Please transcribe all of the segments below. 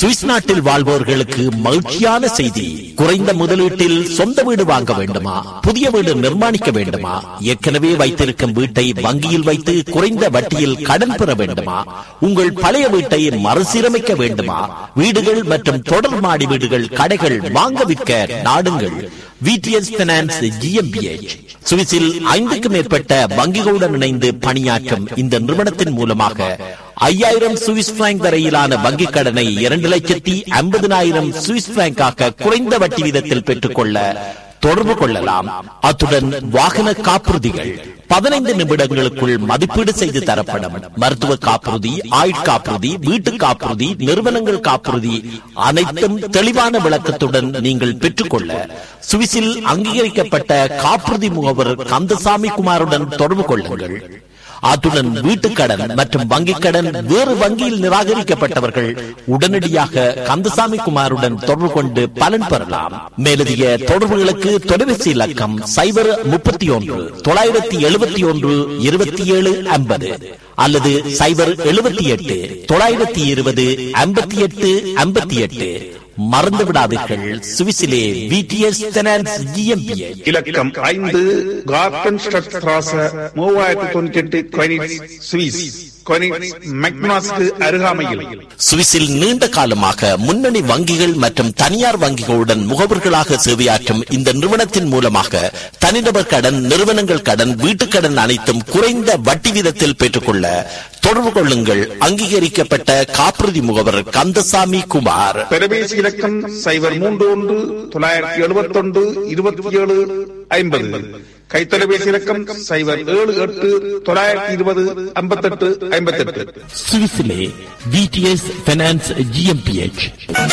Swiss நாட்டில் வாழ்வோர்களுக்கு மகிழ்ச்சியான செய்தி குறைந்த முதலீட்டில் சொந்த வீடு வாங்க வேண்டுமா புதிய வீடு நிர்மாணிக்க வேண்டுமா ஏற்கனவே வைத்திருக்கும் வீட்டை வங்கியில் வைத்து குறைந்த வட்டியில் கடன் பெற வேண்டுமா உங்கள் பழைய வீட்டை மறுசீரமைக்க வேண்டுமா வீடுகள் மற்றும் தொடர் மாடி வீடுகள் கடைகள் வாங்க விற்க நாடுங்கள் விடிஎஸ் பினான்ஸ் ஜிஎம்பிஎச் சுவிஸில் ஐந்துக்கும் மேற்பட்ட வங்கிகளுடன் இணைந்து பணியாற்றும் இந்த நிறுவனத்தின் மூலமாக ஐயாயிரம் சுவிஸ் பிராங்க் வரையிலான வங்கிக் கடனை இரண்டு லட்சத்தி ஐம்பதினாயிரம் சுவிஸ் பிராங்காக குறைந்த வட்டி வீதத்தில் பெற்றுக்கொள்ள தொடர்பு கொள்ளலாம் அத்துடன் வாகன காப்புறுதிகள் பதினைந்து நிமிடங்களுக்குள் மதிப்பீடு செய்து தரப்படும் மருத்துவ காப்புறுதி ஆயுட்காப்புறுதி வீட்டு காப்புறுதி நிறுவனங்கள் காப்புறுதி அனைத்தும் தெளிவான விளக்கத்துடன் நீங்கள் பெற்றுக்கொள்ள சுவிஸில் அங்கீகரிக்கப்பட்ட காப்புறுதி முகவர் கந்தசாமி குமாருடன் தொடர்பு கொள்ளுங்கள் அத்துடன் வீட்டுக்கடன் மற்றும் வங்கிக் கடன் வேறு வங்கியில் நிராகரிக்கப்பட்டவர்கள் உடனடியாக கந்தசாமி குமாருடன் தொடர்பு கொண்டு பலன் பெறலாம் மேலதிக தொடர்புகளுக்கு தொலைபேசி இலக்கம் சைபர் முப்பத்தி ஒன்று தொள்ளாயிரத்தி எழுபத்தி ஒன்று இருபத்தி ஏழு ஐம்பது அல்லது சைபர் எழுபத்தி எட்டு தொள்ளாயிரத்தி இருபது ஐம்பத்தி எட்டு ஐம்பத்தி எட்டு மறந்து விடாதீர்கள் சுவிசிலே விடிஎஸ் பினான்ஸ் ஜிஎம்பிஏ இலக்கம் ஐந்து கார்டன் ஸ்ட்ராச மூவாயிரத்தி தொண்ணூத்தி எட்டு கொயினிட்ஸ் சுவிஸ் கொயினிட்ஸ் மெக்னாஸ்க்கு அருகாமையில் சுவிஸில் நீண்ட காலமாக முன்னணி வங்கிகள் மற்றும் தனியார் வங்கிகளுடன் முகவர்களாக சேவையாற்றும் இந்த நிறுவனத்தின் மூலமாக தனிநபர் கடன் நிறுவனங்கள் கடன் வீட்டுக் கடன் அனைத்தும் குறைந்த வட்டி வீதத்தில் பெற்றுக்கொள்ள தொடர்பு கொள்ளுங்கள் அங்கீகரிக்கப்பட்ட காப்புறுதி முகவர் கந்தசாமி குமார் தொலைபேசி இலக்கம் சைபர் மூன்று ஒன்று தொள்ளாயிரத்தி எழுபத்தி ஒன்று இருபத்தி ஏழு ஐம்பது கைத்தொலைபேசி இலக்கம் சைபர் ஏழு எட்டு தொள்ளாயிரத்தி இருபது ஐம்பத்தெட்டு ஐம்பத்தெட்டு சுவிஸிலே விடிஎஸ் பினான்ஸ் ஜிஎம்பிஎச்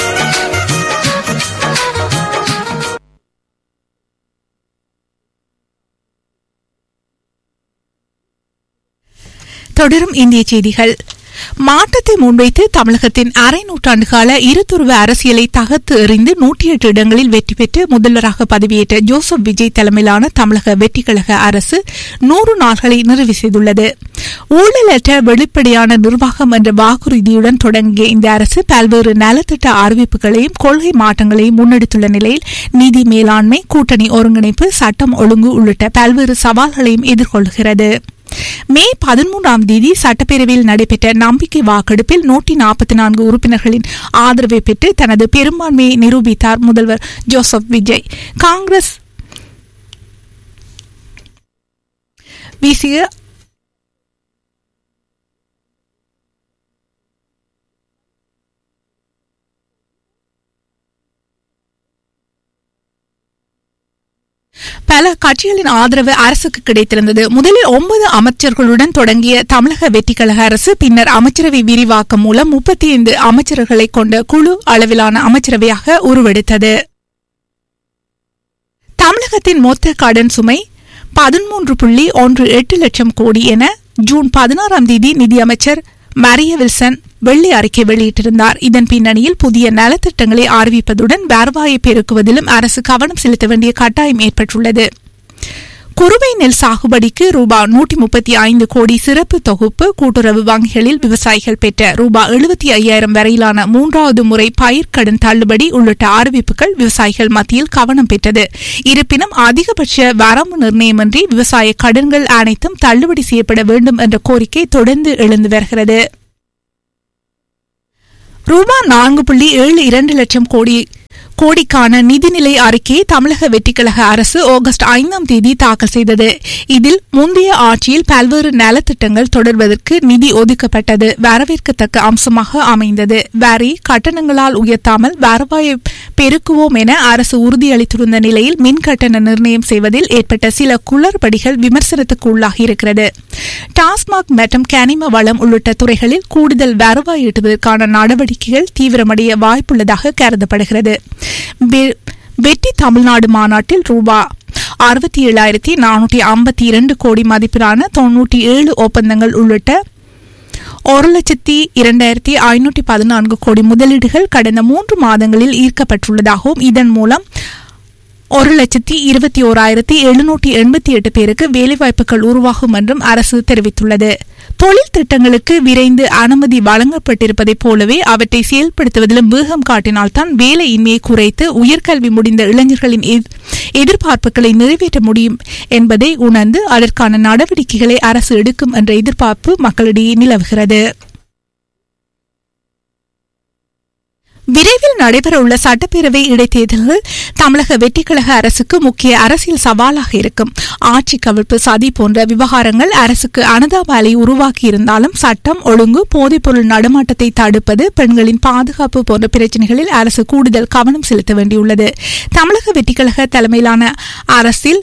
தொடரும் இந்திய செய்திகள் மாற்றத்தை முன்வைத்து தமிழகத்தின் அரை நூற்றாண்டு கால இருதுருவ அரசியலை தகர்த்து எறிந்து நூற்றி எட்டு இடங்களில் வெற்றி பெற்று முதல்வராக பதவியேற்ற ஜோசப் விஜய் தலைமையிலான தமிழக வெற்றிக்கழக அரசு நூறு நாள்களை நிறைவு செய்துள்ளது ஊழலற்ற வெளிப்படையான நிர்வாகம் என்ற வாக்குறுதியுடன் தொடங்கிய இந்த அரசு பல்வேறு நலத்திட்ட அறிவிப்புகளையும் கொள்கை மாற்றங்களையும் முன்னெடுத்துள்ள நிலையில் நிதி மேலாண்மை கூட்டணி ஒருங்கிணைப்பு சட்டம் ஒழுங்கு உள்ளிட்ட பல்வேறு சவால்களையும் எதிர்கொள்கிறது மே பதிமூன்றாம் தேதி சட்டப்பேரவையில் நடைபெற்ற நம்பிக்கை வாக்கெடுப்பில் நூற்றி நாற்பத்தி நான்கு உறுப்பினர்களின் ஆதரவை பெற்று தனது பெரும்பான்மையை நிரூபித்தார் முதல்வர் ஜோசப் விஜய் காங்கிரஸ் வீசிய பல கட்சிகளின் ஆதரவு அரசுக்கு கிடைத்திருந்தது முதலில் ஒன்பது அமைச்சர்களுடன் தொடங்கிய தமிழக வெற்றிக்கழக அரசு பின்னர் அமைச்சரவை விரிவாக்கம் மூலம் முப்பத்தி ஐந்து அமைச்சர்களை கொண்ட குழு அளவிலான அமைச்சரவையாக உருவெடுத்தது தமிழகத்தின் மொத்த கடன் சுமை பதிமூன்று புள்ளி ஒன்று எட்டு லட்சம் கோடி என ஜூன் பதினாறாம் தேதி நிதியமைச்சர் மரிய வில்சன் வெள்ளை அறிக்கை வெளியிட்டிருந்தார் இதன் பின்னணியில் புதிய நலத்திட்டங்களை அறிவிப்பதுடன் வருவாயை பெருக்குவதிலும் அரசு கவனம் செலுத்த வேண்டிய கட்டாயம் ஏற்பட்டுள்ளது குறுவை நெல் சாகுபடிக்கு ரூபாய் நூற்றி முப்பத்தி ஐந்து கோடி சிறப்பு தொகுப்பு கூட்டுறவு வங்கிகளில் விவசாயிகள் பெற்ற ரூபாய் எழுபத்தி ஐயாயிரம் வரையிலான மூன்றாவது முறை பயிர்க்கடன் தள்ளுபடி உள்ளிட்ட அறிவிப்புகள் விவசாயிகள் மத்தியில் கவனம் பெற்றது இருப்பினும் அதிகபட்ச வரம்பு நிர்ணயமின்றி விவசாய கடன்கள் அனைத்தும் தள்ளுபடி செய்யப்பட வேண்டும் என்ற கோரிக்கை தொடர்ந்து எழுந்து வருகிறது ரூபாய் நான்கு புள்ளி ஏழு இரண்டு லட்சம் கோடி கோடிக்கான நிதிநிலை அறிக்கையை தமிழக வெற்றிக்கழக அரசு ஆகஸ்ட் ஐந்தாம் தேதி தாக்கல் செய்தது இதில் முந்தைய ஆட்சியில் பல்வேறு நலத்திட்டங்கள் தொடர்வதற்கு நிதி ஒதுக்கப்பட்டது வரவேற்கத்தக்க அம்சமாக அமைந்தது வரி கட்டணங்களால் உயர்த்தாமல் வருவாயை பெருக்குவோம் என அரசு உறுதியளித்திருந்த நிலையில் மின் கட்டண நிர்ணயம் செய்வதில் ஏற்பட்ட சில குளறுபடிகள் விமர்சனத்துக்கு உள்ளாகியிருக்கிறது டாஸ்மாக் மற்றும் கனிம வளம் உள்ளிட்ட துறைகளில் கூடுதல் வருவாய் ஈட்டுவதற்கான நடவடிக்கைகள் தீவிரமடைய வாய்ப்புள்ளதாக கருதப்படுகிறது வெற்றி தமிழ்நாடு மாநாட்டில் ரூபா அறுபத்தி ஏழாயிரத்தி நானூற்றி ஐம்பத்தி இரண்டு கோடி மதிப்பிலான தொன்னூற்றி ஏழு ஒப்பந்தங்கள் உள்ளிட்ட ஒரு லட்சத்தி இரண்டாயிரத்தி ஐநூற்றி பதினான்கு கோடி முதலீடுகள் கடந்த மூன்று மாதங்களில் ஈர்க்கப்பட்டுள்ளதாகவும் இதன் மூலம் ஒரு லட்சத்தி இருபத்தி ஓராயிரத்தி எழுநூற்றி எண்பத்தி எட்டு பேருக்கு வேலைவாய்ப்புகள் உருவாகும் என்றும் அரசு தெரிவித்துள்ளது தொழில் திட்டங்களுக்கு விரைந்து அனுமதி வழங்கப்பட்டிருப்பதைப் போலவே அவற்றை செயல்படுத்துவதிலும் வேகம் காட்டினால்தான் வேலையின்மையை குறைத்து உயர்கல்வி முடிந்த இளைஞர்களின் எதிர்- எதிர்பார்ப்புகளை நிறைவேற்ற முடியும் என்பதை உணர்ந்து அதற்கான நடவடிக்கைகளை அரசு எடுக்கும் என்ற எதிர்பார்ப்பு மக்களிடையே நிலவுகிறது விரைவில் நடைபெறவுள்ள சட்டப்பேரவை இடைத்தேர்தல்கள் தமிழக வெற்றிக்கழக அரசுக்கு முக்கிய அரசியல் சவாலாக இருக்கும் ஆட்சி கவிழ்ப்பு சதி போன்ற விவகாரங்கள் அரசுக்கு அனுதாபாலை உருவாக்கியிருந்தாலும் சட்டம் ஒழுங்கு போதைப்பொருள் நடமாட்டத்தை தடுப்பது பெண்களின் பாதுகாப்பு போன்ற பிரச்சினைகளில் அரசு கூடுதல் கவனம் செலுத்த வேண்டியுள்ளது தமிழக வெற்றிக்கழக தலைமையிலான அரசில்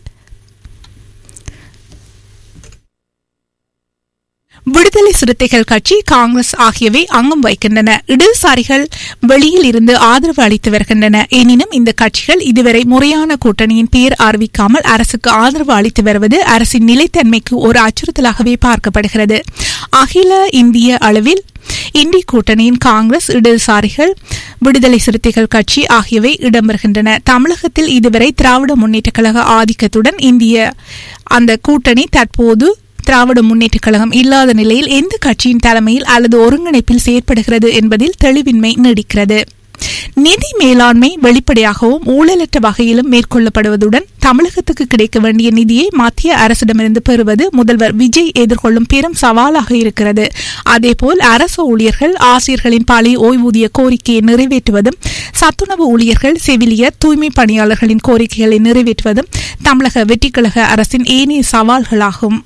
விடுதலை சிறுத்தைகள் கட்சி காங்கிரஸ் ஆகியவை அங்கம் வைக்கின்றன இடதுசாரிகள் வெளியில் இருந்து ஆதரவு அளித்து வருகின்றன எனினும் இந்த கட்சிகள் இதுவரை முறையான கூட்டணியின் பெயர் அறிவிக்காமல் அரசுக்கு ஆதரவு அளித்து வருவது அரசின் நிலைத்தன்மைக்கு ஒரு அச்சுறுத்தலாகவே பார்க்கப்படுகிறது அகில இந்திய அளவில் இந்தி கூட்டணியின் காங்கிரஸ் இடதுசாரிகள் விடுதலை சிறுத்தைகள் கட்சி ஆகியவை இடம்பெறுகின்றன தமிழகத்தில் இதுவரை திராவிட முன்னேற்றக் கழக ஆதிக்கத்துடன் இந்திய அந்த கூட்டணி தற்போது திராவிட முன்னேற்றக் கழகம் இல்லாத நிலையில் எந்த கட்சியின் தலைமையில் அல்லது ஒருங்கிணைப்பில் செயற்படுகிறது என்பதில் தெளிவின்மை நீடிக்கிறது நிதி மேலாண்மை வெளிப்படையாகவும் ஊழலற்ற வகையிலும் மேற்கொள்ளப்படுவதுடன் தமிழகத்துக்கு கிடைக்க வேண்டிய நிதியை மத்திய அரசிடமிருந்து பெறுவது முதல்வர் விஜய் எதிர்கொள்ளும் பெரும் சவாலாக இருக்கிறது அதேபோல் அரசு ஊழியர்கள் ஆசிரியர்களின் பழைய ஓய்வூதிய கோரிக்கையை நிறைவேற்றுவதும் சத்துணவு ஊழியர்கள் செவிலியர் தூய்மை பணியாளர்களின் கோரிக்கைகளை நிறைவேற்றுவதும் தமிழக வெற்றிக்கழக அரசின் ஏனைய சவால்களாகும்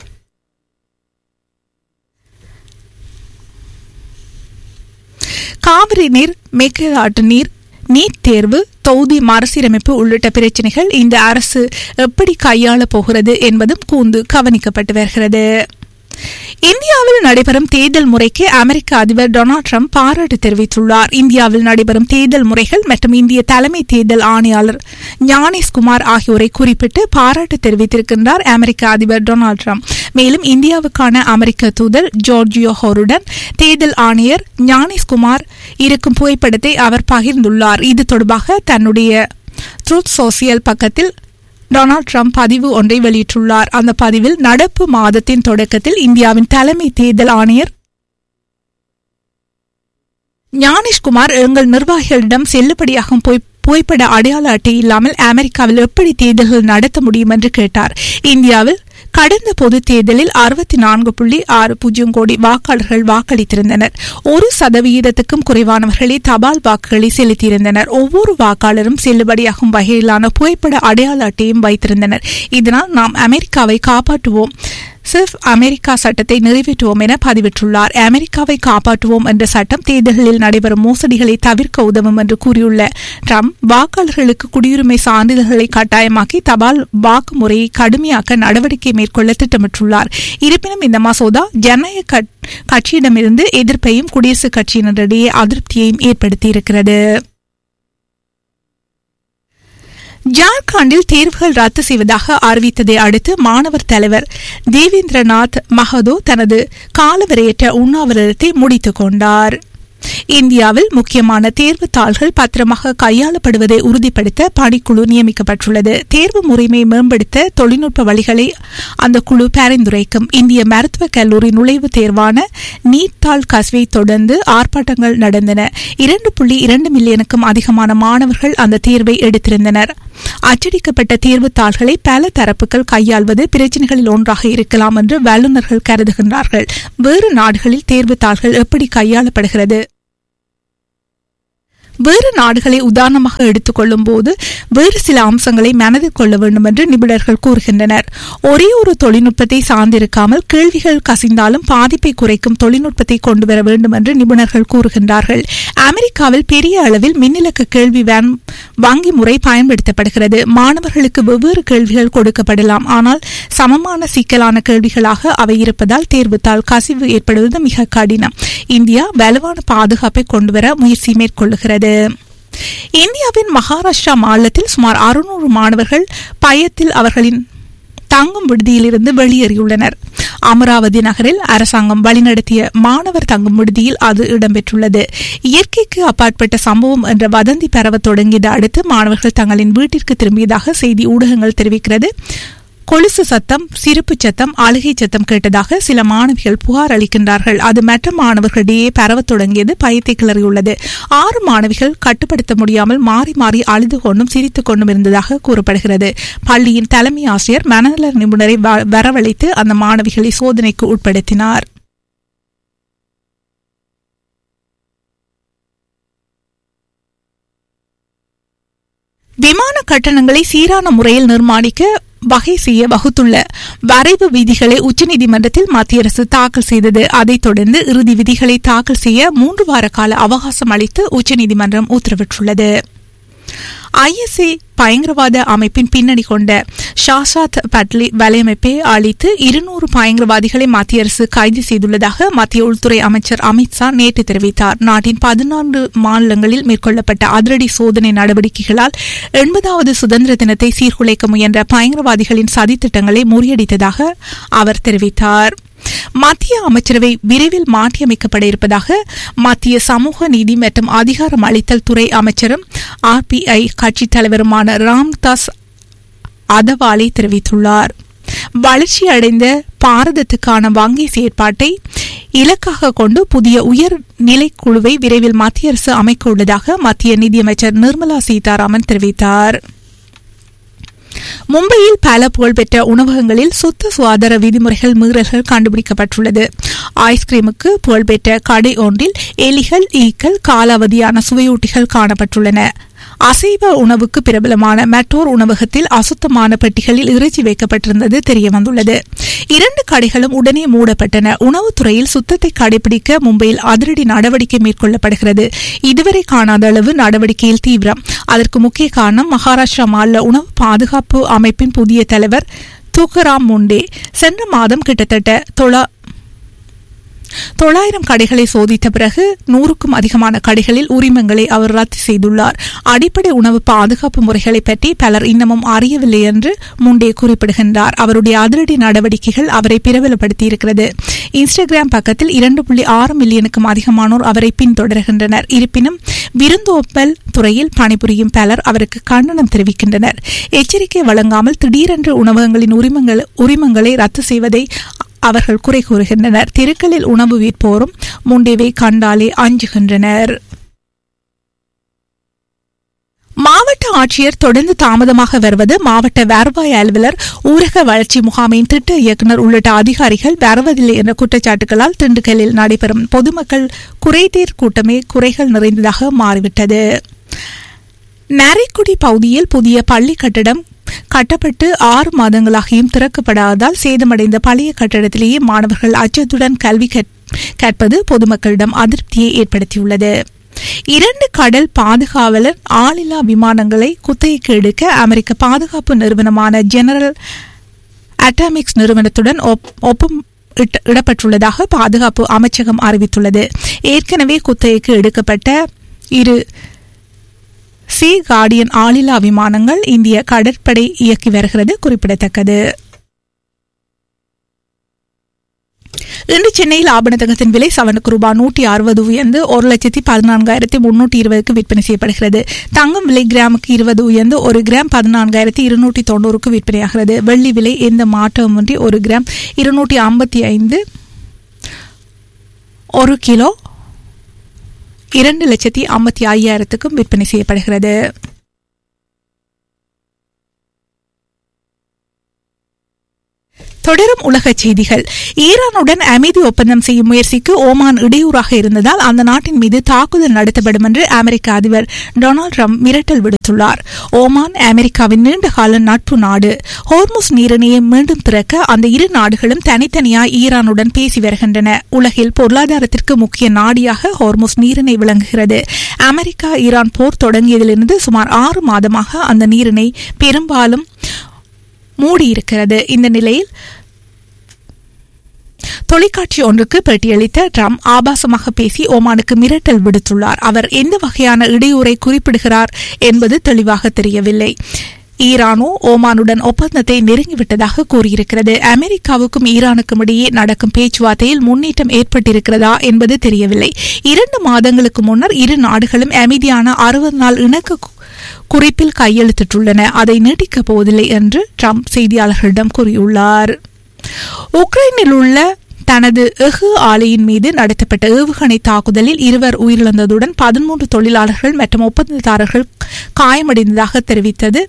காவிரி நீர் மேற்காட்டு நீர் நீட் தேர்வு தொகுதி மறுசீரமைப்பு உள்ளிட்ட பிரச்சினைகள் இந்த அரசு எப்படி கையாளப் போகிறது என்பதும் கூர்ந்து கவனிக்கப்பட்டு வருகிறது இந்தியாவில் நடைபெறும் தேர்தல் முறைக்கு அமெரிக்க அதிபர் டொனால்டு ட்ரம்ப் பாராட்டு தெரிவித்துள்ளார் இந்தியாவில் நடைபெறும் தேர்தல் முறைகள் மற்றும் இந்திய தலைமை தேர்தல் ஆணையாளர் ஞானேஷ் குமார் ஆகியோரை குறிப்பிட்டு பாராட்டு தெரிவித்திருக்கின்றார் அமெரிக்க அதிபர் டொனால்டு ட்ரம்ப் மேலும் இந்தியாவுக்கான அமெரிக்க தூதர் ஜார்ஜியோ ஹோருடன் தேர்தல் ஆணையர் ஞானேஷ் குமார் இருக்கும் புகைப்படத்தை அவர் பகிர்ந்துள்ளார் இது தொடர்பாக தன்னுடைய ட்ரூத் சோசியல் பக்கத்தில் டொனால்டு ட்ரம்ப் பதிவு ஒன்றை வெளியிட்டுள்ளார் அந்த பதிவில் நடப்பு மாதத்தின் தொடக்கத்தில் இந்தியாவின் தலைமை தேர்தல் ஆணையர் ஞானேஷ்குமார் எங்கள் நிர்வாகிகளிடம் செல்லுபடியாகும் போய் புகைப்பட அடையாள அட்டை இல்லாமல் அமெரிக்காவில் எப்படி தேர்தல்கள் நடத்த முடியும் என்று கேட்டார் இந்தியாவில் கடந்த பொது தேர்தலில் அறுபத்தி நான்கு புள்ளி ஆறு பூஜ்ஜியம் கோடி வாக்காளர்கள் வாக்களித்திருந்தனர் ஒரு சதவிகிதத்துக்கும் குறைவானவர்களே தபால் வாக்குகளை செலுத்தியிருந்தனர் ஒவ்வொரு வாக்காளரும் செல்லுபடியாகும் வகையிலான புகைப்பட அடையாள அட்டையும் வைத்திருந்தனர் இதனால் நாம் அமெரிக்காவை காப்பாற்றுவோம் சிர்ஃப் அமெரிக்கா சட்டத்தை நிறைவேற்றுவோம் என பதிவிட்டுள்ளார் அமெரிக்காவை காப்பாற்றுவோம் என்ற சட்டம் தேர்தல்களில் நடைபெறும் மோசடிகளை தவிர்க்க உதவும் என்று கூறியுள்ள ட்ரம்ப் வாக்காளர்களுக்கு குடியுரிமை சான்றிதழ்களை கட்டாயமாக்கி தபால் வாக்கு முறையை கடுமையாக்க நடவடிக்கை மேற்கொள்ள திட்டமிட்டுள்ளார் இருப்பினும் இந்த மசோதா ஜனநாயக கட்சியிடமிருந்து எதிர்ப்பையும் குடியரசுக் கட்சியினரிடையே அதிருப்தியையும் ஏற்படுத்தியிருக்கிறது ஜார்க்கண்டில் தேர்வுகள் ரத்து செய்வதாக அறிவித்ததை அடுத்து மாணவர் தலைவர் தேவேந்திரநாத் மகதோ தனது காலவரையற்ற உண்ணாவிரதத்தை முடித்துக் கொண்டார் இந்தியாவில் முக்கியமான தேர்வு தாள்கள் பத்திரமாக கையாளப்படுவதை உறுதிப்படுத்த பணிக்குழு நியமிக்கப்பட்டுள்ளது தேர்வு முறைமை மேம்படுத்த தொழில்நுட்ப வழிகளை அந்த குழு பரிந்துரைக்கும் இந்திய மருத்துவக் கல்லூரி நுழைவுத் தேர்வான நீட் தாள் கசிவை தொடர்ந்து ஆர்ப்பாட்டங்கள் நடந்தன இரண்டு புள்ளி இரண்டு மில்லியனுக்கும் அதிகமான மாணவர்கள் அந்த தேர்வை எடுத்திருந்தனர் அச்சடிக்கப்பட்ட தேர்வுத் தாள்களை பல தரப்புகள் கையாள்வது பிரச்சினைகளில் ஒன்றாக இருக்கலாம் என்று வல்லுநர்கள் கருதுகின்றார்கள் வேறு நாடுகளில் தேர்வுத் தாள்கள் எப்படி கையாளப்படுகிறது வேறு நாடுகளை உதாரணமாக எடுத்துக்கொள்ளும் போது வேறு சில அம்சங்களை மனதில் கொள்ள வேண்டும் என்று நிபுணர்கள் கூறுகின்றனர் ஒரே ஒரு தொழில்நுட்பத்தை சார்ந்திருக்காமல் கேள்விகள் கசிந்தாலும் பாதிப்பை குறைக்கும் தொழில்நுட்பத்தை கொண்டு வர வேண்டும் என்று நிபுணர்கள் கூறுகின்றார்கள் அமெரிக்காவில் பெரிய அளவில் மின்னிலக்க கேள்வி வேன் வங்கி முறை பயன்படுத்தப்படுகிறது மாணவர்களுக்கு வெவ்வேறு கேள்விகள் கொடுக்கப்படலாம் ஆனால் சமமான சிக்கலான கேள்விகளாக அவை இருப்பதால் தேர்வுத்தால் கசிவு ஏற்படுவது மிக கடினம் இந்தியா வலுவான பாதுகாப்பை கொண்டுவர முயற்சி மேற்கொள்ளுகிறது இந்தியாவின் மகாராஷ்டிரா மாநிலத்தில் சுமார் அறுநூறு மாணவர்கள் பயத்தில் அவர்களின் தங்கும் விடுதியிலிருந்து வெளியேறியுள்ளனர் அமராவதி நகரில் அரசாங்கம் வழிநடத்திய மாணவர் தங்கும் விடுதியில் அது இடம்பெற்றுள்ளது இயற்கைக்கு அப்பாற்பட்ட சம்பவம் என்ற வதந்தி பரவத் தொடங்கியதை அடுத்து மாணவர்கள் தங்களின் வீட்டிற்கு திரும்பியதாக செய்தி ஊடகங்கள் தெரிவிக்கிறது கொலுசு சத்தம் சிரிப்பு சத்தம் அழுகை சத்தம் கேட்டதாக சில மாணவிகள் புகார் அளிக்கின்றார்கள் அது மற்ற மாணவர்களிடையே பரவத் தொடங்கியது பயத்தை கிளறியுள்ளது ஆறு மாணவிகள் கட்டுப்படுத்த முடியாமல் மாறி மாறி அழுது கொண்டும் சிரித்துக் கொண்டும் இருந்ததாக கூறப்படுகிறது பள்ளியின் தலைமை ஆசிரியர் மனநல நிபுணரை வ- வரவழைத்து அந்த மாணவிகளை சோதனைக்கு உட்படுத்தினார் விமான கட்டணங்களை சீரான முறையில் நிர்மாணிக்க வகை செய்ய வகுத்துள்ள வரைவு விதிகளை உச்சநீதிமன்றத்தில் மத்திய அரசு தாக்கல் செய்தது அதைத் தொடர்ந்து இறுதி விதிகளை தாக்கல் செய்ய மூன்று வார கால அவகாசம் அளித்து உச்சநீதிமன்றம் உத்தரவிட்டுள்ளது ஐஎஸ்ஏ பயங்கரவாத அமைப்பின் பின்னணி கொண்ட ஷாஷாத் பட்லி வலையமைப்பை அளித்து இருநூறு பயங்கரவாதிகளை மத்திய அரசு கைது செய்துள்ளதாக மத்திய உள்துறை அமைச்சர் அமித்ஷா நேற்று தெரிவித்தார் நாட்டின் பதினான்கு மாநிலங்களில் மேற்கொள்ளப்பட்ட அதிரடி சோதனை நடவடிக்கைகளால் எண்பதாவது சுதந்திர தினத்தை சீர்குலைக்க முயன்ற பயங்கரவாதிகளின் சதித்திட்டங்களை முறியடித்ததாக அவர் தெரிவித்தார் மத்திய அமைச்சரவை விரைவில் மாற்றியமைக்கப்பட இருப்பதாக மத்திய சமூக நீதி மற்றும் அதிகாரம் அளித்தல் துறை அமைச்சரும் ஆர்பிஐ கட்சித் தலைவருமான ராம்தாஸ் அதவாலே தெரிவித்துள்ளார் வளர்ச்சி அடைந்த பாரதத்துக்கான வங்கி செயற்பாட்டை இலக்காக கொண்டு புதிய உயர் நிலைக்குழுவை விரைவில் மத்திய அரசு அமைக்க உள்ளதாக மத்திய நிதியமைச்சர் நிர்மலா சீதாராமன் தெரிவித்தார் மும்பையில் பல புகழ்பெற்ற உணவகங்களில் சுத்த சுகாதார விதிமுறைகள் மீறல்கள் கண்டுபிடிக்கப்பட்டுள்ளது ஐஸ்கிரீமுக்கு புகழ்பெற்ற கடை ஒன்றில் எலிகள் ஈக்கள் காலாவதியான சுவையூட்டிகள் காணப்பட்டுள்ளன அசைவ உணவுக்கு பிரபலமான மெட்டோர் உணவகத்தில் அசுத்தமான பெட்டிகளில் இறைச்சி வைக்கப்பட்டிருந்தது தெரியவந்துள்ளது இரண்டு கடைகளும் உடனே மூடப்பட்டன உணவுத்துறையில் சுத்தத்தை கடைபிடிக்க மும்பையில் அதிரடி நடவடிக்கை மேற்கொள்ளப்படுகிறது இதுவரை காணாத அளவு நடவடிக்கையில் தீவிரம் அதற்கு முக்கிய காரணம் மகாராஷ்டிரா மாநில உணவு பாதுகாப்பு அமைப்பின் புதிய தலைவர் தூக்கராம் முண்டே சென்ற மாதம் கிட்டத்தட்ட தொளா தொள்ளாயிரம் கடைகளை சோதித்த பிறகு நூறுக்கும் அதிகமான கடைகளில் உரிமங்களை அவர் ரத்து செய்துள்ளார் அடிப்படை உணவு பாதுகாப்பு முறைகளை பற்றி பலர் இன்னமும் அறியவில்லை என்று முண்டே குறிப்பிடுகின்றார் அவருடைய அதிரடி நடவடிக்கைகள் அவரை பிரபலப்படுத்தியிருக்கிறது இன்ஸ்டாகிராம் பக்கத்தில் இரண்டு புள்ளி ஆறு மில்லியனுக்கும் அதிகமானோர் அவரை பின்தொடர்கின்றனர் இருப்பினும் விருந்தோப்பல் துறையில் பணிபுரியும் பலர் அவருக்கு கண்டனம் தெரிவிக்கின்றனர் எச்சரிக்கை வழங்காமல் திடீரென்று உணவகங்களின் உரிமங்கள் உரிமங்களை ரத்து செய்வதை அவர்கள் குறை கூறுகின்றனர் தெருக்களில் உணவு விற்போரும் முண்டேவை கண்டாலே அஞ்சுகின்றனர் மாவட்ட ஆட்சியர் தொடர்ந்து தாமதமாக வருவது மாவட்ட வருவாய் அலுவலர் ஊரக வளர்ச்சி முகாமின் திட்ட இயக்குநர் உள்ளிட்ட அதிகாரிகள் வருவதில்லை என்ற குற்றச்சாட்டுகளால் திண்டுக்கல்லில் நடைபெறும் பொதுமக்கள் குறைதீர் கூட்டமே குறைகள் நிறைந்ததாக மாறிவிட்டது நரைக்குடி பகுதியில் புதிய பள்ளி கட்டடம் கட்டப்பட்டு ஆறு மாதங்களாகியும் திறக்கப்படாததால் சேதமடைந்த பழைய கட்டடத்திலேயே மாணவர்கள் அச்சத்துடன் கல்வி கற்- கற்பது பொதுமக்களிடம் அதிருப்தியை ஏற்படுத்தியுள்ளது இரண்டு கடல் பாதுகாவலர் ஆளில்லா விமானங்களை குத்தகைக்கு எடுக்க அமெரிக்க பாதுகாப்பு நிறுவனமான ஜெனரல் அட்டாமிக்ஸ் நிறுவனத்துடன் ஒப்- ஒப்பம் இட்ட- இடப்பட்டுள்ளதாக பாதுகாப்பு அமைச்சகம் அறிவித்துள்ளது ஏற்கனவே குத்தகைக்கு எடுக்கப்பட்ட இரு சி கார்டியன் ஆளில்லா விமானங்கள் இந்திய கடற்படை இயக்கி வருகிறது குறிப்பிடத்தக்கது இன்று சென்னையில் ஆபணத்தகத்தின் விலை சவனுக்கு ரூபாய் நூற்றி அறுபது உயர்ந்து ஒரு லட்சத்தி பதினான்காயிரத்தி முன்னூற்றி இருபதுக்கு விற்பனை செய்யப்படுகிறது தங்கம் விலை கிராமுக்கு இருபது உயர்ந்து ஒரு கிராம் பதினான்காயிரத்தி இருநூற்றி தொண்ணூறுக்கு விற்பனையாகிறது வெள்ளி விலை எந்த மாற்றமுமின்றி ஒரு கிராம் இருநூற்றி ஐம்பத்தி ஐந்து ஒரு கிலோ இரண்டு லட்சத்தி ஐம்பத்தி ஐயாயிரத்துக்கும் விற்பனை செய்யப்படுகிறது தொடரும் உலகச் செய்திகள் ஈரானுடன் அமைதி ஒப்பந்தம் செய்யும் முயற்சிக்கு ஓமான் இடையூறாக இருந்ததால் அந்த நாட்டின் மீது தாக்குதல் நடத்தப்படும் என்று அமெரிக்க அதிபர் டொனால்டு ட்ரம்ப் மிரட்டல் விடுத்துள்ளார் ஓமான் அமெரிக்காவின் நீண்டகால நட்பு நாடு ஹோர்முஸ் நீரிணையை மீண்டும் திறக்க அந்த இரு நாடுகளும் தனித்தனியாய் ஈரானுடன் பேசி வருகின்றன உலகில் பொருளாதாரத்திற்கு முக்கிய நாடியாக ஹோர்முஸ் நீரிணை விளங்குகிறது அமெரிக்கா ஈரான் போர் தொடங்கியதிலிருந்து சுமார் ஆறு மாதமாக அந்த நீரிணை பெரும்பாலும் மூடியிருக்கிறது இந்த நிலையில் தொலைக்காட்சி ஒன்றுக்கு பேட்டியளித்த ட்ரம்ப் ஆபாசமாக பேசி ஓமானுக்கு மிரட்டல் விடுத்துள்ளார் அவர் எந்த வகையான இடையூறை குறிப்பிடுகிறார் என்பது தெளிவாக தெரியவில்லை ஈரானோ ஓமானுடன் ஒப்பந்தத்தை நெருங்கிவிட்டதாக கூறியிருக்கிறது அமெரிக்காவுக்கும் ஈரானுக்கும் இடையே நடக்கும் பேச்சுவார்த்தையில் முன்னேற்றம் ஏற்பட்டிருக்கிறதா என்பது தெரியவில்லை இரண்டு மாதங்களுக்கு முன்னர் இரு நாடுகளும் அமைதியான அறுபது நாள் இணக்க கு- குறிப்பில் கையெழுத்திட்டுள்ளன அதை நீட்டிக்கப் போவதில்லை என்று ட்ரம்ப் செய்தியாளர்களிடம் கூறியுள்ளார் உக்ரைனில் உள்ள தனது எஃகு ஆலையின் மீது நடத்தப்பட்ட ஏவுகணை தாக்குதலில் இருவர் உயிரிழந்ததுடன் பதிமூன்று தொழிலாளர்கள் மற்றும் ஒப்பந்ததாரர்கள் காயமடைந்ததாக தெரிவித்தது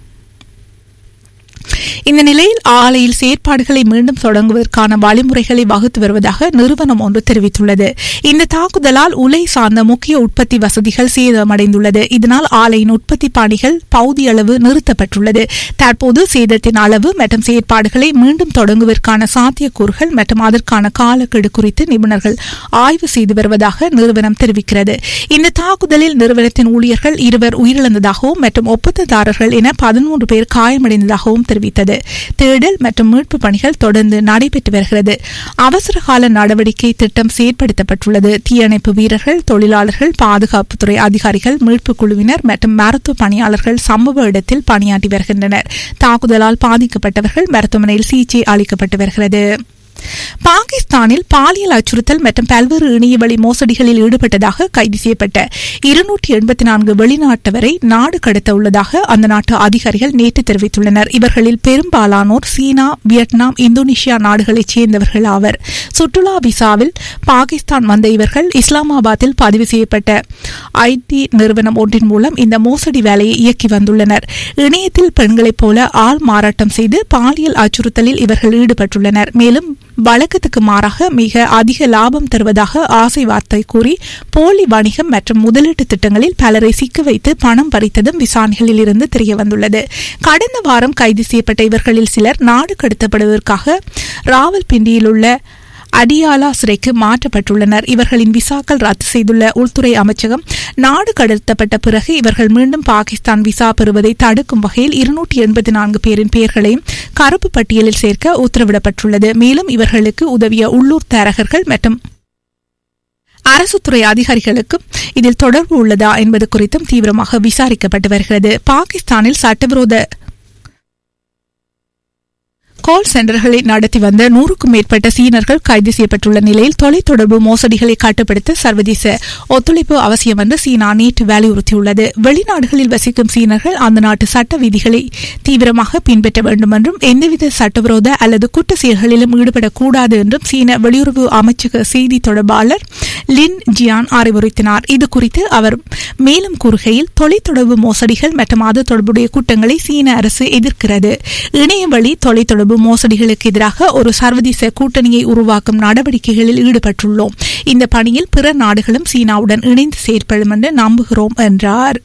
இந்த நிலையில் ஆலையில் செயற்பாடுகளை மீண்டும் தொடங்குவதற்கான வழிமுறைகளை வகுத்து வருவதாக நிறுவனம் ஒன்று தெரிவித்துள்ளது இந்த தாக்குதலால் உலை சார்ந்த முக்கிய உற்பத்தி வசதிகள் சேதமடைந்துள்ளது இதனால் ஆலையின் உற்பத்தி பணிகள் பகுதி அளவு நிறுத்தப்பட்டுள்ளது தற்போது சேதத்தின் அளவு மற்றும் செயற்பாடுகளை மீண்டும் தொடங்குவதற்கான சாத்தியக்கூறுகள் மற்றும் அதற்கான காலக்கெடு குறித்து நிபுணர்கள் ஆய்வு செய்து வருவதாக நிறுவனம் தெரிவிக்கிறது இந்த தாக்குதலில் நிறுவனத்தின் ஊழியர்கள் இருவர் உயிரிழந்ததாகவும் மற்றும் ஒப்பந்ததாரர்கள் என பதிமூன்று பேர் காயமடைந்ததாகவும் தெரிவித்தது தேடல் மற்றும் மீட்பு பணிகள் தொடர்ந்து நடைபெற்று வருகிறது அவசர கால நடவடிக்கை திட்டம் செயற்படுத்தப்பட்டுள்ளது தீயணைப்பு வீரர்கள் தொழிலாளர்கள் பாதுகாப்புத்துறை அதிகாரிகள் மீட்பு குழுவினர் மற்றும் மருத்துவ பணியாளர்கள் சம்பவ இடத்தில் பணியாற்றி வருகின்றனர் தாக்குதலால் பாதிக்கப்பட்டவர்கள் மருத்துவமனையில் சிகிச்சை அளிக்கப்பட்டு வருகிறது பாகிஸ்தானில் பாலியல் அச்சுறுத்தல் மற்றும் பல்வேறு இணையவழி மோசடிகளில் ஈடுபட்டதாக கைது செய்யப்பட்ட இருநூற்றி எண்பத்தி நான்கு வெளிநாட்டவரை நாடு கடத்த உள்ளதாக அந்த நாட்டு அதிகாரிகள் நேற்று தெரிவித்துள்ளனர் இவர்களில் பெரும்பாலானோர் சீனா வியட்நாம் இந்தோனேஷியா நாடுகளைச் சேர்ந்தவர்கள் ஆவர் சுற்றுலா விசாவில் பாகிஸ்தான் வந்த இவர்கள் இஸ்லாமாபாத்தில் பதிவு செய்யப்பட்ட ஐடி நிறுவனம் ஒன்றின் மூலம் இந்த மோசடி வேலையை இயக்கி வந்துள்ளனர் இணையத்தில் பெண்களைப் போல ஆள் மாறாட்டம் செய்து பாலியல் அச்சுறுத்தலில் இவர்கள் ஈடுபட்டுள்ளனர் மேலும் வழக்கத்துக்கு மாறாக மிக அதிக லாபம் தருவதாக ஆசை வார்த்தை கூறி போலி வணிகம் மற்றும் முதலீட்டு திட்டங்களில் பலரை சிக்க வைத்து பணம் பறித்ததும் விசாரணைகளில் இருந்து தெரியவந்துள்ளது கடந்த வாரம் கைது செய்யப்பட்ட இவர்களில் சிலர் நாடு கடத்தப்படுவதற்காக ராவல்பிண்டியில் உள்ள அடியாலா சிறைக்கு மாற்றப்பட்டுள்ளனர் இவர்களின் விசாக்கள் ரத்து செய்துள்ள உள்துறை அமைச்சகம் நாடு கடத்தப்பட்ட பிறகு இவர்கள் மீண்டும் பாகிஸ்தான் விசா பெறுவதை தடுக்கும் வகையில் இருநூற்றி எண்பத்தி நான்கு பேரின் பெயர்களையும் கருப்பு பட்டியலில் சேர்க்க உத்தரவிடப்பட்டுள்ளது மேலும் இவர்களுக்கு உதவிய உள்ளூர் தரகர்கள் மற்றும் அரசுத்துறை அதிகாரிகளுக்கும் இதில் தொடர்பு உள்ளதா என்பது குறித்தும் தீவிரமாக விசாரிக்கப்பட்டு வருகிறது பாகிஸ்தானில் சட்டவிரோத கால் சென்டர்களை நடத்தி வந்த நூறுக்கும் மேற்பட்ட சீனர்கள் கைது செய்யப்பட்டுள்ள நிலையில் தொலைத்தொடர்பு மோசடிகளை கட்டுப்படுத்த சர்வதேச ஒத்துழைப்பு அவசியம் என்று சீனா நேற்று வலியுறுத்தியுள்ளது வெளிநாடுகளில் வசிக்கும் சீனர்கள் அந்த நாட்டு சட்ட விதிகளை தீவிரமாக பின்பற்ற வேண்டும் என்றும் எந்தவித சட்டவிரோத அல்லது குற்ற செயல்களிலும் ஈடுபடக்கூடாது என்றும் சீன வெளியுறவு அமைச்சக செய்தி தொடர்பாளர் லின் ஜியான் அறிவுறுத்தினார் இது குறித்து அவர் மேலும் கூறுகையில் தொலைத்தொடர்பு மோசடிகள் மற்றும் அது தொடர்புடைய குற்றங்களை சீன அரசு எதிர்க்கிறது இணையவழி தொலைத்தொடர்பு மோசடிகளுக்கு எதிராக ஒரு சர்வதேச கூட்டணியை உருவாக்கும் நடவடிக்கைகளில் ஈடுபட்டுள்ளோம் இந்த பணியில் பிற நாடுகளும் சீனாவுடன் இணைந்து செயற்படும் என்று நம்புகிறோம் என்றார்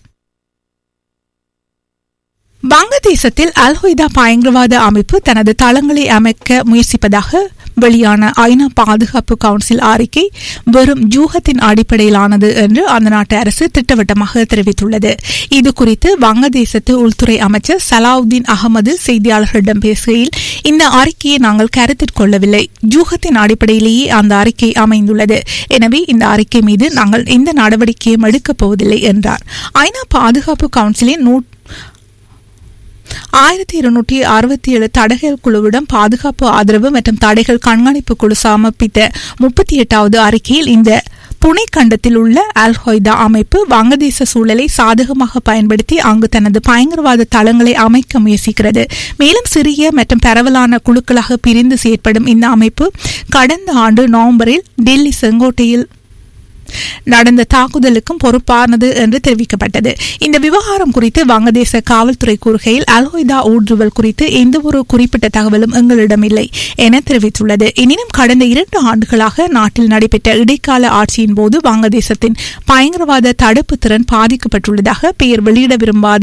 வங்கதேசத்தில் அல்ஹொய்தா பயங்கரவாத அமைப்பு தனது தளங்களை அமைக்க முயற்சிப்பதாக வெளியான ஐநா பாதுகாப்பு கவுன்சில் அறிக்கை வெறும் ஜூகத்தின் அடிப்படையிலானது என்று அந்த நாட்டு அரசு திட்டவட்டமாக தெரிவித்துள்ளது இது குறித்து வங்கதேசத்து உள்துறை அமைச்சர் சலாவுதீன் அகமது செய்தியாளர்களிடம் பேசுகையில் இந்த அறிக்கையை நாங்கள் கருத்தில் கொள்ளவில்லை ஜூகத்தின் அடிப்படையிலேயே அந்த அறிக்கை அமைந்துள்ளது எனவே இந்த அறிக்கை மீது நாங்கள் எந்த நடவடிக்கையும் எடுக்கப் போவதில்லை என்றார் ஐநா பாதுகாப்பு கவுன்சிலின் நூ ஆயிரத்தி இருநூற்றி அறுபத்தி ஏழு தடைகள் குழுவிடம் பாதுகாப்பு ஆதரவு மற்றும் தடைகள் கண்காணிப்பு குழு சமர்ப்பித்த முப்பத்தி எட்டாவது அறிக்கையில் இந்த புனே கண்டத்தில் உள்ள அல் ஹொய்தா அமைப்பு வங்கதேச சூழலை சாதகமாக பயன்படுத்தி அங்கு தனது பயங்கரவாத தளங்களை அமைக்க முயற்சிக்கிறது மேலும் சிறிய மற்றும் பரவலான குழுக்களாக பிரிந்து செயற்படும் இந்த அமைப்பு கடந்த ஆண்டு நவம்பரில் டெல்லி செங்கோட்டையில் நடந்த தாக்குதலுக்கும் பொறுப்பானது என்று தெரிவிக்கப்பட்டது இந்த விவகாரம் குறித்து வங்கதேச காவல்துறை கூறுகையில் அல்ஹொய்தா ஊடுருவல் குறித்து எந்தவொரு குறிப்பிட்ட தகவலும் எங்களிடம் இல்லை என தெரிவித்துள்ளது எனினும் கடந்த இரண்டு ஆண்டுகளாக நாட்டில் நடைபெற்ற இடைக்கால ஆட்சியின் போது வங்கதேசத்தின் பயங்கரவாத தடுப்பு திறன் பாதிக்கப்பட்டுள்ளதாக பெயர் வெளியிட விரும்பாத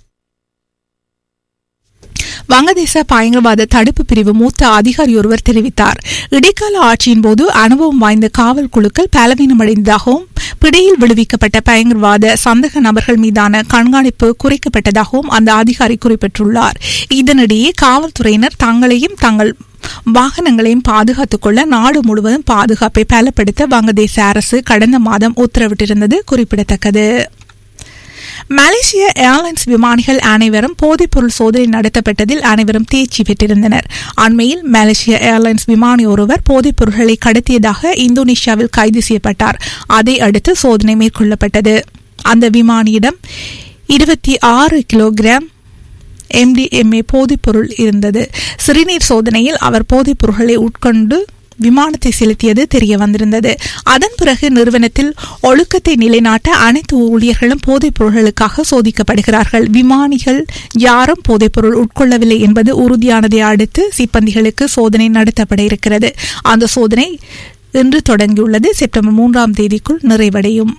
வங்கதேச பயங்கரவாத தடுப்பு பிரிவு மூத்த அதிகாரி ஒருவர் தெரிவித்தார் இடைக்கால ஆட்சியின் போது அனுபவம் வாய்ந்த காவல் குழுக்கள் பலவீனமடைந்ததாகவும் பிடியில் விடுவிக்கப்பட்ட பயங்கரவாத சந்தக நபர்கள் மீதான கண்காணிப்பு குறைக்கப்பட்டதாகவும் அந்த அதிகாரி குறிப்பிட்டுள்ளார் இதனிடையே காவல்துறையினர் தங்களையும் தங்கள் வாகனங்களையும் பாதுகாத்துக் கொள்ள நாடு முழுவதும் பாதுகாப்பை பலப்படுத்த வங்கதேச அரசு கடந்த மாதம் உத்தரவிட்டிருந்தது குறிப்பிடத்தக்கது மலேசிய ஏர்லைன்ஸ் விமானிகள் அனைவரும் போதைப்பொருள் சோதனை நடத்தப்பட்டதில் அனைவரும் தேர்ச்சி பெற்றிருந்தனர் அண்மையில் மலேசிய ஏர்லைன்ஸ் விமானி ஒருவர் போதைப் பொருட்களை கடத்தியதாக இந்தோனேஷியாவில் கைது செய்யப்பட்டார் அதை அடுத்து சோதனை மேற்கொள்ளப்பட்டது அந்த விமானியிடம் இருபத்தி ஆறு கிலோகிராம் எம்டிஎம்ஏ போதைப்பொருள் இருந்தது சிறுநீர் சோதனையில் அவர் போதைப் பொருட்களை உட்கொண்டு விமானத்தை செலுத்தியது தெரிய வந்திருந்தது அதன் பிறகு நிறுவனத்தில் ஒழுக்கத்தை நிலைநாட்ட அனைத்து ஊழியர்களும் போதைப் பொருட்களுக்காக சோதிக்கப்படுகிறார்கள் விமானிகள் யாரும் போதைப்பொருள் உட்கொள்ளவில்லை என்பது உறுதியானதை அடுத்து சிப்பந்திகளுக்கு சோதனை நடத்தப்பட இருக்கிறது அந்த சோதனை இன்று தொடங்கியுள்ளது செப்டம்பர் மூன்றாம் தேதிக்குள் நிறைவடையும்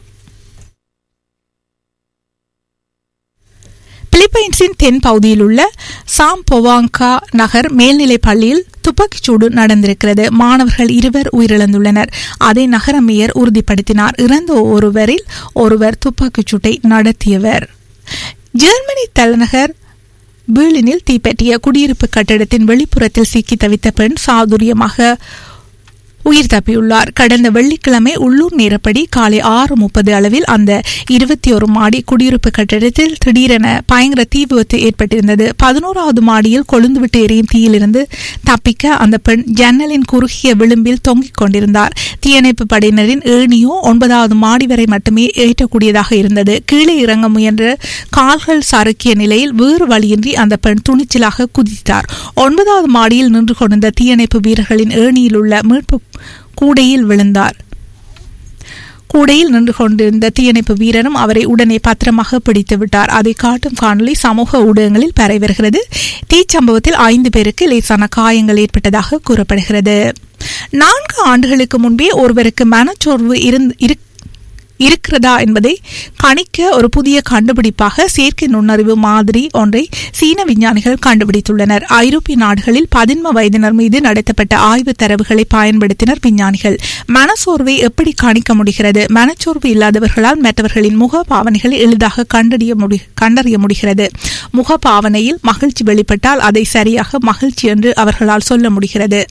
பிலிப்பைன்ஸின் தென் பகுதியில் உள்ள சாம் பொவாங்கா நகர் மேல்நிலைப் பள்ளியில் துப்பாக்கிச்சூடு நடந்திருக்கிறது மாணவர்கள் இருவர் உயிரிழந்துள்ளனர் அதை நகர மேயர் உறுதிப்படுத்தினார் இறந்த ஒருவரில் ஒருவர் துப்பாக்கிச்சூட்டை நடத்தியவர் ஜெர்மனி தலைநகர் பேர்லினில் தீப்பற்றிய குடியிருப்பு கட்டடத்தின் வெளிப்புறத்தில் சிக்கி தவித்த பெண் சாதுரியமாக உயிர் தப்பியுள்ளார் கடந்த வெள்ளிக்கிழமை உள்ளூர் நேரப்படி காலை ஆறு முப்பது அளவில் அந்த இருபத்தி ஒரு மாடி குடியிருப்பு கட்டிடத்தில் திடீரென பயங்கர தீ விபத்து ஏற்பட்டிருந்தது பதினோராவது மாடியில் கொழுந்துவிட்டு எரியும் தீயிலிருந்து தப்பிக்க அந்த பெண் ஜன்னலின் குறுகிய விளிம்பில் தொங்கிக் கொண்டிருந்தார் தீயணைப்பு படையினரின் ஏணியோ ஒன்பதாவது மாடி வரை மட்டுமே ஏற்றக்கூடியதாக இருந்தது கீழே இறங்க முயன்ற கால்கள் சறுக்கிய நிலையில் வேறு வழியின்றி அந்த பெண் துணிச்சலாக குதித்தார் ஒன்பதாவது மாடியில் நின்று கொண்டிருந்த தீயணைப்பு வீரர்களின் ஏணியில் உள்ள மீட்பு கூடையில் விழுந்தார் கூடையில் நின்று கொண்டிருந்த தீயணைப்பு வீரரும் அவரை உடனே பத்திரமாக பிடித்து விட்டார் அதை காட்டும் காணொலி சமூக ஊடகங்களில் பரவி வருகிறது தீச்சம்பவத்தில் ஐந்து பேருக்கு லேசான காயங்கள் ஏற்பட்டதாக கூறப்படுகிறது நான்கு ஆண்டுகளுக்கு முன்பே ஒருவருக்கு மனச்சோர்வு இருந்து இருக்கிறதா என்பதை கணிக்க ஒரு புதிய கண்டுபிடிப்பாக செயற்கை நுண்ணறிவு மாதிரி ஒன்றை சீன விஞ்ஞானிகள் கண்டுபிடித்துள்ளனர் ஐரோப்பிய நாடுகளில் பதின்ம வயதினர் மீது நடத்தப்பட்ட ஆய்வு தரவுகளை பயன்படுத்தினர் விஞ்ஞானிகள் மனசோர்வை எப்படி கணிக்க முடிகிறது மனச்சோர்வு இல்லாதவர்களால் மற்றவர்களின் முக பாவனைகளை எளிதாக கண்டறிய முடி கண்டறிய முடிகிறது முக பாவனையில் மகிழ்ச்சி வெளிப்பட்டால் அதை சரியாக மகிழ்ச்சி என்று அவர்களால் சொல்ல முடிகிறது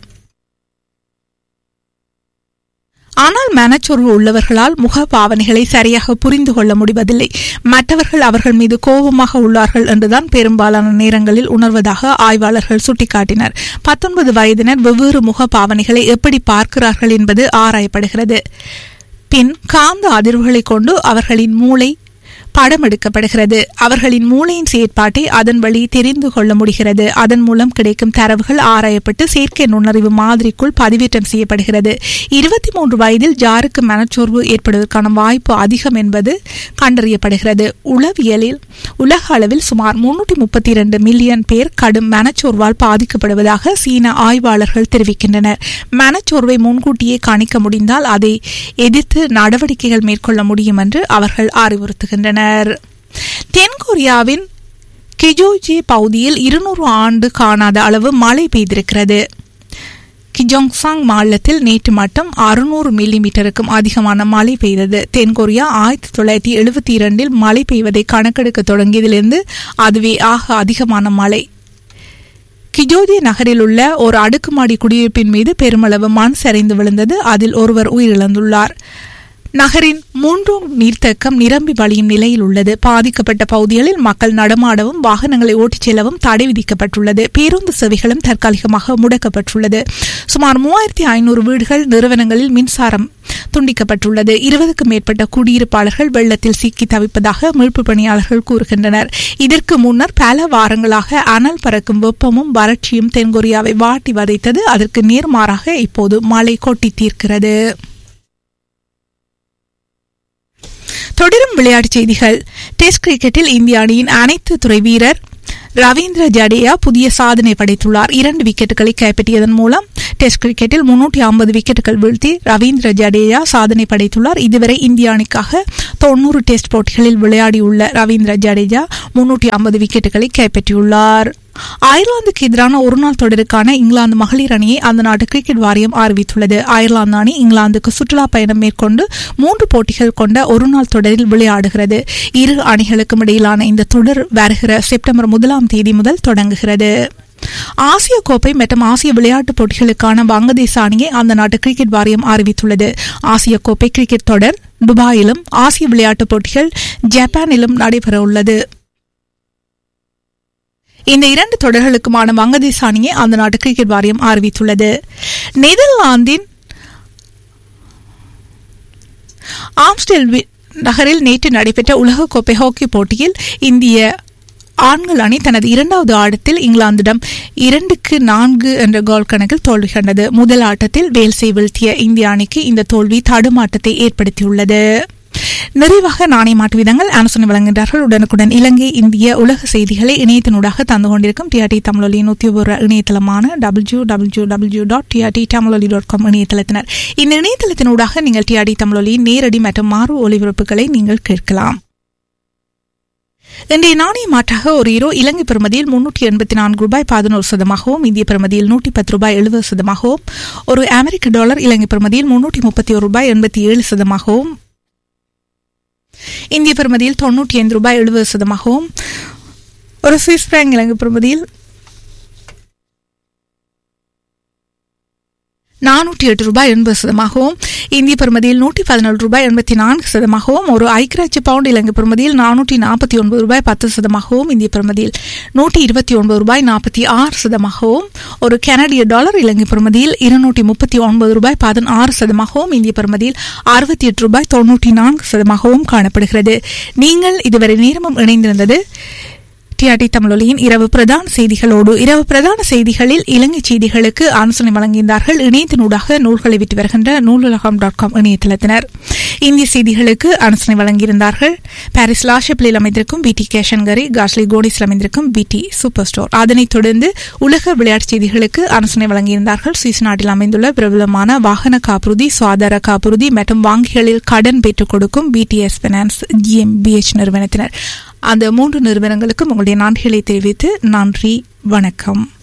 ஆனால் மனச்சோர்வு உள்ளவர்களால் முக பாவனைகளை சரியாக புரிந்து கொள்ள முடிவதில்லை மற்றவர்கள் அவர்கள் மீது கோபமாக உள்ளார்கள் என்றுதான் பெரும்பாலான நேரங்களில் உணர்வதாக ஆய்வாளர்கள் சுட்டிக்காட்டினர் பத்தொன்பது வயதினர் வெவ்வேறு முக பாவனைகளை எப்படி பார்க்கிறார்கள் என்பது ஆராயப்படுகிறது பின் காந்த அதிர்வுகளை கொண்டு அவர்களின் மூளை படம் எடுக்கப்படுகிறது அவர்களின் மூளையின் செயற்பாட்டை அதன் வழி தெரிந்து கொள்ள முடிகிறது அதன் மூலம் கிடைக்கும் தரவுகள் ஆராயப்பட்டு செயற்கை நுண்ணறிவு மாதிரிக்குள் பதிவேற்றம் செய்யப்படுகிறது இருபத்தி மூன்று வயதில் ஜாருக்கு மனச்சோர்வு ஏற்படுவதற்கான வாய்ப்பு அதிகம் என்பது கண்டறியப்படுகிறது உளவியலில் உலக அளவில் சுமார் முன்னூற்றி முப்பத்தி இரண்டு மில்லியன் பேர் கடும் மனச்சோர்வால் பாதிக்கப்படுவதாக சீன ஆய்வாளர்கள் தெரிவிக்கின்றனர் மனச்சோர்வை முன்கூட்டியே கணிக்க முடிந்தால் அதை எதிர்த்து நடவடிக்கைகள் மேற்கொள்ள முடியும் என்று அவர்கள் அறிவுறுத்துகின்றனர் தென்கொரியாவின் கிஜோஜி பகுதியில் இருநூறு ஆண்டு காணாத அளவு மழை பெய்திருக்கிறது கிஜோங்சாங் மாநிலத்தில் நேற்று மட்டும் அறுநூறு மில்லிமீட்டருக்கும் அதிகமான மழை பெய்தது தென்கொரியா ஆயிரத்தி தொள்ளாயிரத்தி எழுபத்தி இரண்டில் மழை பெய்வதை கணக்கெடுக்க தொடங்கியதிலிருந்து அதுவே ஆக அதிகமான மழை கிஜோதி நகரில் உள்ள ஒரு அடுக்குமாடி குடியிருப்பின் மீது பெருமளவு மண் சரிந்து விழுந்தது அதில் ஒருவர் உயிரிழந்துள்ளார் நகரின் மூன்றும் நீர்த்தேக்கம் நிரம்பி வழியும் நிலையில் உள்ளது பாதிக்கப்பட்ட பகுதிகளில் மக்கள் நடமாடவும் வாகனங்களை ஓட்டிச் செல்லவும் தடை விதிக்கப்பட்டுள்ளது பேருந்து சேவைகளும் தற்காலிகமாக முடக்கப்பட்டுள்ளது சுமார் மூவாயிரத்தி ஐநூறு வீடுகள் நிறுவனங்களில் மின்சாரம் துண்டிக்கப்பட்டுள்ளது இருபதுக்கும் மேற்பட்ட குடியிருப்பாளர்கள் வெள்ளத்தில் சிக்கி தவிப்பதாக மீட்பு பணியாளர்கள் கூறுகின்றனர் இதற்கு முன்னர் பல வாரங்களாக அனல் பறக்கும் வெப்பமும் வறட்சியும் தென்கொரியாவை வாட்டி வதைத்தது அதற்கு நேர்மாறாக இப்போது மழை கொட்டி தீர்க்கிறது தொடரும் விளையாட்டுச் செய்திகள் டெஸ்ட் கிரிக்கெட்டில் இந்திய அணியின் அனைத்து துறை வீரர் ரவீந்திர ஜடேஜா புதிய சாதனை படைத்துள்ளார் இரண்டு விக்கெட்டுகளை கைப்பற்றியதன் மூலம் டெஸ்ட் கிரிக்கெட்டில் முன்னூற்றி ஐம்பது விக்கெட்டுகள் வீழ்த்தி ரவீந்திர ஜடேஜா சாதனை படைத்துள்ளார் இதுவரை இந்திய அணிக்காக தொன்னூறு டெஸ்ட் போட்டிகளில் விளையாடியுள்ள ரவீந்திர ஜடேஜா முன்னூற்றி ஐம்பது விக்கெட்டுகளை கைப்பற்றியுள்ளார் அயர்லாந்துக்கு எதிரான ஒருநாள் தொடருக்கான இங்கிலாந்து மகளிர் அணியை அந்த நாட்டு கிரிக்கெட் வாரியம் அறிவித்துள்ளது அயர்லாந்து அணி இங்கிலாந்துக்கு சுற்றுலா பயணம் மேற்கொண்டு மூன்று போட்டிகள் கொண்ட ஒருநாள் தொடரில் விளையாடுகிறது இரு அணிகளுக்கும் இடையிலான இந்த தொடர் வருகிற செப்டம்பர் முதலாம் தேதி முதல் தொடங்குகிறது ஆசிய கோப்பை மற்றும் ஆசிய விளையாட்டுப் போட்டிகளுக்கான வங்கதேச அணியை அந்த நாட்டு கிரிக்கெட் வாரியம் அறிவித்துள்ளது ஆசிய கோப்பை கிரிக்கெட் தொடர் துபாயிலும் ஆசிய விளையாட்டுப் போட்டிகள் ஜப்பானிலும் நடைபெற உள்ளது இந்த இரண்டு தொடர்களுக்குமான வங்கதேச அணியை அந்த நாட்டு கிரிக்கெட் வாரியம் அறிவித்துள்ளது நெதர்லாந்தின் ஆம்ஸ்டெல் நகரில் நேற்று நடைபெற்ற உலகக்கோப்பை ஹாக்கி போட்டியில் இந்திய ஆண்கள் அணி தனது இரண்டாவது ஆட்டத்தில் இங்கிலாந்திடம் இரண்டுக்கு நான்கு என்ற கோல் கணக்கில் தோல்வி கண்டது முதல் ஆட்டத்தில் வேல்ஸை வீழ்த்திய இந்திய அணிக்கு இந்த தோல்வி தடுமாட்டத்தை ஏற்படுத்தியுள்ளது நிறைவாக நாணய மாட்டு விதங்கள் ஆலோசனை வழங்குகின்றார்கள் உடனுக்குடன் இலங்கை இந்திய உலக செய்திகளை இணையத்தினூடாக தந்து கொண்டிருக்கும் டிஆர்டி தமிழொலியின் உத்தியோகபூர்வ இணையதளமான W W W dot TRT Tamiloli dot com இணையதளத்தினர் இந்த இணையதளத்தினூடாக நீங்கள் டிஆர்டி தமிழொலியின் நேரடி மற்றும் மாறு ஒலிபரப்புகளை நீங்கள் கேட்கலாம் இன்றைய நாணய மாற்றாக ஒரு ஹீரோ இலங்கை பெறுமதியில் முன்னூற்றி எண்பத்தி நான்கு ரூபாய் பதினோரு சதமாகவும் இந்திய பெறுமதியில் நூற்றி பத்து ரூபாய் எழுபது சதமாகவும் ஒரு அமெரிக்க டாலர் இலங்கை பெறுமதியில் முன்னூற்றி முப்பத்தி ஒரு ரூபாய் எண்பத்தி ஏழு சதமாகவும் இந்திய பெறுமதியில் தொன்னூற்றி ஐந்து ரூபாய் எழுபது சதமாகவும் ஒரு சுவிஸ் பிராங்க் இலங்கை பெறுமதியில் நானூற்றி எட்டு ரூபாய் எண்பது சதமாகவும் இந்திய பெறுமதியில் நூற்றி பதினேழு ரூபாய் எண்பத்தி நான்கு சதமாகவும் ஒரு ஐக்கிராட்சி பவுண்ட் இலங்கை பெறுமதியில் நானூற்றி நாற்பத்தி ஒன்பது ரூபாய் பத்து சதமாகவும் இந்திய பெறுமதியில் நூற்றி இருபத்தி ஒன்பது ரூபாய் நாற்பத்தி ஆறு சதமாகவும் ஒரு கனடிய டாலர் இலங்கை பெறுமதியில் இருநூற்றி முப்பத்தி ஒன்பது ரூபாய் பதினாறு சதமாகவும் இந்திய பெறுமதியில் அறுபத்தி எட்டு ரூபாய் தொன்னூற்றி நான்கு சதமாகவும் காணப்படுகிறது நீங்கள் இதுவரை நேரமும் இணைந்திருந்தது டிஆர்டி தமிழொலியின் இரவு பிரதான செய்திகளோடு இரவு பிரதான செய்திகளில் இலங்கை செய்திகளுக்கு ஆலோசனை வழங்கியிருந்தார்கள் இணையத்தினூடாக நூல்களை விட்டு வருகின்ற நூலுலகம் டாட் காம் இணையதளத்தினர் இந்திய செய்திகளுக்கு ஆலோசனை வழங்கியிருந்தார்கள் பாரிஸ் லாஷப்பிளில் அமைந்திருக்கும் பிடி கேஷன்கரி காஷ்லி கோடிஸில் அமைந்திருக்கும் பிடி சூப்பர் ஸ்டோர் அதனைத் தொடர்ந்து உலக விளையாட்டுச் செய்திகளுக்கு ஆலோசனை வழங்கியிருந்தார்கள் சுவிஸ் நாட்டில் அமைந்துள்ள பிரபலமான வாகன காப்புறுதி சுகாதார காப்புறுதி மற்றும் வங்கிகளில் கடன் பெற்றுக் கொடுக்கும் பிடிஎஸ் பினான்ஸ் ஜிஎம்பிஎச் நிறுவனத்தினர் அந்த மூன்று நிறுவனங்களுக்கும் உங்களுடைய நன்றிகளை தெரிவித்து நன்றி வணக்கம்